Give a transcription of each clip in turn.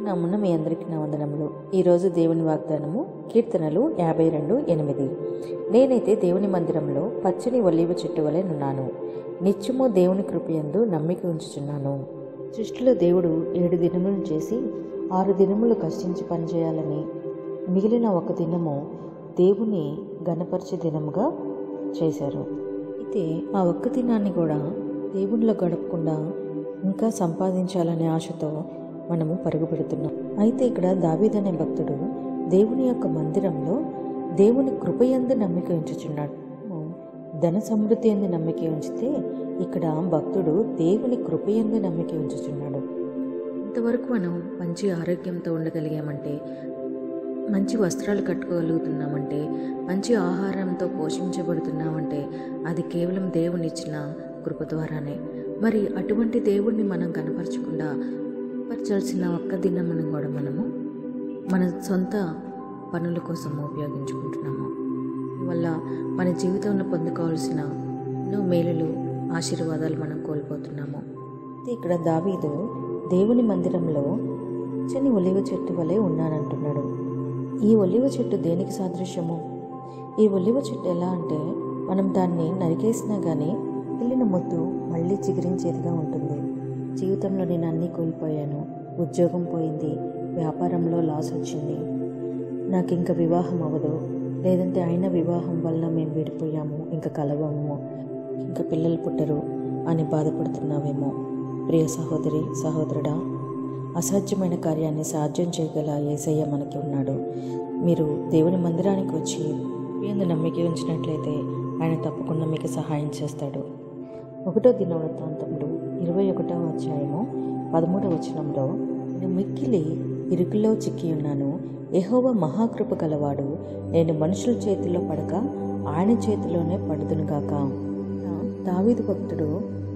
నమ్మున మీ అందరికీ నా వందనములు ఈరోజు దేవుని వాగ్దానము కీర్తనలు యాభై రెండు ఎనిమిది నేనైతే దేవుని మందిరంలో పచ్చని ఒలీవ చెట్టు వలె నున్నాను నిత్యము దేవుని కృపయందు నమ్మిక ఉంచుచున్నాను సృష్టిలో దేవుడు ఏడు దినములు చేసి ఆరు దినములు కష్టించి పనిచేయాలని మిగిలిన ఒక దినము దేవుని గణపరిచే దినముగా చేశారు అయితే ఆ ఒక్క దినాన్ని కూడా దేవునిలో గడపకుండా ఇంకా సంపాదించాలనే ఆశతో మనము పరుగుపెడుతున్నాం అయితే ఇక్కడ దావీదనే భక్తుడు దేవుని యొక్క మందిరంలో దేవుని కృపయందు నమ్మిక ఉంచుచున్నాడు ధన సమృద్ధి ఎందు నమ్మిక ఉంచితే ఇక్కడ భక్తుడు దేవుని కృపయందు నమ్మిక ఉంచుచున్నాడు ఇంతవరకు మనం మంచి ఆరోగ్యంతో ఉండగలిగామంటే మంచి వస్త్రాలు కట్టుకోగలుగుతున్నామంటే మంచి ఆహారంతో పోషించబడుతున్నామంటే అది కేవలం దేవుని ఇచ్చిన కృప ద్వారానే మరి అటువంటి దేవుణ్ణి మనం కనపరచకుండా పరచాల్సిన ఒక్క దినమును కూడా మనము మన సొంత పనుల కోసం ఉపయోగించుకుంటున్నాము వల్ల మన జీవితంలో పొందుకోవాల్సిన ఎన్నో మేలులు ఆశీర్వాదాలు మనం కోల్పోతున్నాము ఇక్కడ దావీదు దేవుని మందిరంలో పచ్చని ఒలివ చెట్టు వలె ఉన్నానంటున్నాడు ఈ ఒలివ చెట్టు దేనికి సాదృశ్యము ఈ ఒలివ చెట్టు ఎలా అంటే మనం దాన్ని నరికేసినా కానీ వెళ్ళిన ముద్దు మళ్ళీ చిగురించేదిగా ఉంటుంది జీవితంలో నేను అన్నీ కోల్పోయాను ఉద్యోగం పోయింది వ్యాపారంలో లాస్ వచ్చింది నాకు ఇంకా వివాహం అవ్వదు లేదంటే అయిన వివాహం వల్ల మేము విడిపోయాము ఇంకా కలవము ఇంకా పిల్లలు పుట్టరు అని బాధపడుతున్నావేమో ప్రియ సహోదరి సహోదరుడా అసాధ్యమైన కార్యాన్ని సాధ్యం చేయగల ఏసయ్య మనకి ఉన్నాడు మీరు దేవుని మందిరానికి వచ్చి ఎందు నమ్మిక ఉంచినట్లయితే ఆయన తప్పకుండా మీకు సహాయం చేస్తాడు ఒకటో దినవృత్తాంతంలో ఇరవై ఒకటో అధ్యాయము పదమూడవ వచనంలో నేను మిక్కిలి ఇరుకులో చిక్కి ఉన్నాను ఎహోవ మహాకృప గలవాడు నేను మనుషుల చేతిలో పడక ఆయన చేతిలోనే పడుదునుగాక దావీదు భక్తుడు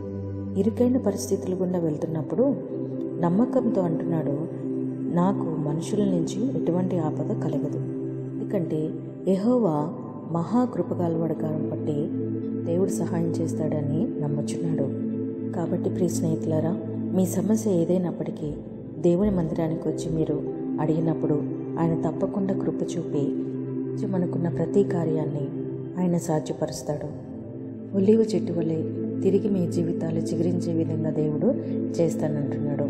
ఇరుకైన పరిస్థితుల గుండా వెళ్తున్నప్పుడు నమ్మకంతో అంటున్నాడు నాకు మనుషుల నుంచి ఎటువంటి ఆపద కలగదు ఎందుకంటే ఎహోవా మహాకృప గలవాడు కాబట్టి దేవుడు సహాయం చేస్తాడని నమ్ముచున్నాడు కాబట్టి ప్రియ స్నేహితులారా మీ సమస్య ఏదైనప్పటికీ దేవుని మందిరానికి వచ్చి మీరు అడిగినప్పుడు ఆయన తప్పకుండా కృప చూపి మనకున్న ప్రతి కార్యాన్ని ఆయన సాధ్యపరుస్తాడు ఒలివ చెట్టు వలె తిరిగి మీ జీవితాలు చిగురించే విధంగా దేవుడు చేస్తానంటున్నాడు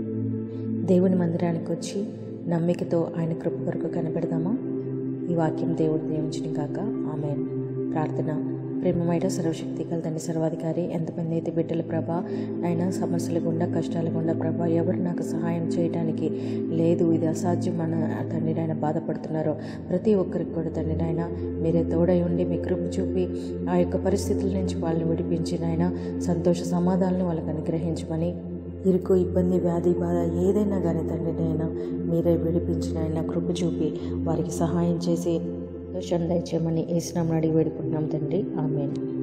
దేవుని మందిరానికి వచ్చి నమ్మికతో ఆయన కృప కొరకు కనబెడదామా ఈ వాక్యం దేవుడు దీవించిన కాక ఆమె ప్రార్థన ప్రేమమైన సర్వశక్తి కల తండ్రి సర్వాధికారి ఎంతమంది అయితే బిడ్డల ప్రభ అయినా సమస్యల గుండా కష్టాల గుండా ప్రభ ఎవరు నాకు సహాయం చేయడానికి లేదు ఇది అసాధ్యం మన తండ్రి నాయన బాధపడుతున్నారో ప్రతి ఒక్కరికి కూడా తండ్రి నాయన మీరే తోడై ఉండి మీ కృప చూపి ఆ యొక్క పరిస్థితుల నుంచి వాళ్ళని విడిపించి నాయన సంతోష సమాధానాలను వాళ్ళకి అనుగ్రహించమని ఇరుకు ఇబ్బంది వ్యాధి బాధ ఏదైనా కానీ తండ్రి నైనా మీరే విడిపించిన ఆయన కృప చూపి వారికి సహాయం చేసి దోషం దయచేయమని ఏసునామని అడిగి వేడుకుంటున్నాం తండ్రి ఆమెన్